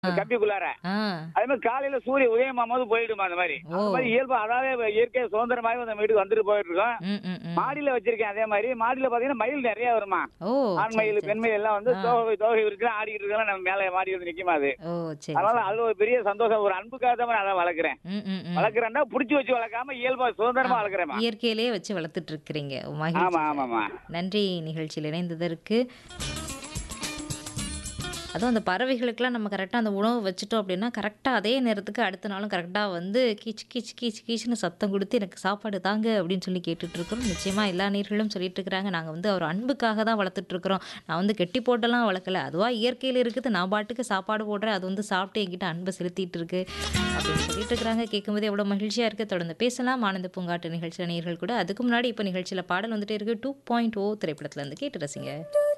கம்பிக்குள்ளார ஆ. அதே மாதிரி காலையில சூரிய உதயமாகும் போது போயிடுமா அந்த மாதிரி ஓ. அந்த மாதிரி இயல்பா அதாவது இயற்கை சுதந்திரமாகவே அந்த வீட்டுக்கு வந்துட்டு போயிட்டு இருக்கோம் ம், ம், ம். மாடியில வச்சிருக்கேன் அதே மாதிரி மாடியில பாத்தீங்கன்னா மயில் நிறைய வருமா ஓ ஆண் சரி, மயில் சரி. பெண் மயில் எல்லாம் வந்து ஆ. தோகை தோகை இருக்கு ஆடிக்கிட்டு இருக்கலாம் நம்ம மேல மாடி வந்து நிக்குமா அது ஓ சரி அதனால சரி. அதுல ஒரு பெரிய சந்தோஷம் ஒரு அன்புக்காக தான் நான் அதை வளர்க்குறேன் ம், ம், ம். வளர்க்குறேன்னா புடிச்சு வச்சு வளர்க்காம இயல்பா சுதந்திரமா வளர்க்குறேன் இயற்கையிலேயே வச்சு வளர்த்துட்டு இருக்கிறீங்க மகிழ்ச்சி ஆமா சார். ஆமாமா நன்றி நிகழ்ச்சியில் இணைந்ததற்கு அதுவும் அந்த பறவைகளுக்கெல்லாம் நம்ம கரெக்டாக அந்த உணவு வச்சுட்டோம் அப்படின்னா கரெக்டாக அதே நேரத்துக்கு அடுத்த நாளும் கரெக்டாக வந்து கீச் கீச் கீச் கீச்னு சத்தம் கொடுத்து எனக்கு சாப்பாடு தாங்க அப்படின்னு சொல்லி கேட்டுட்டு இருக்கிறோம் நிச்சயமாக எல்லா நீர்களும் சொல்லிட்டு இருக்கிறாங்க நாங்கள் வந்து அவர் அன்புக்காக தான் வளர்த்துட்டு இருக்கிறோம் நான் வந்து கெட்டி போட்டெல்லாம் வளர்க்கல அதுவாக இயற்கையில் இருக்குது நான் பாட்டுக்கு சாப்பாடு போடுறேன் அது வந்து சாப்பிட்டு என்கிட்ட அன்பை செலுத்திட்டு இருக்கு அப்படின்னு சொல்லிட்டு இருக்கிறாங்க கேட்கும்போது எவ்வளோ மகிழ்ச்சியாக இருக்குது தொடர்ந்து பேசலாம் ஆனந்த பூங்காட்டு நிகழ்ச்சியில் நேர்கள் கூட அதுக்கு முன்னாடி இப்போ நிகழ்ச்சியில் பாடல் வந்துட்டே இருக்கு டூ பாயிண்ட் ஓ திரைப்படத்துல இருந்து கேட்டு ரசிங்க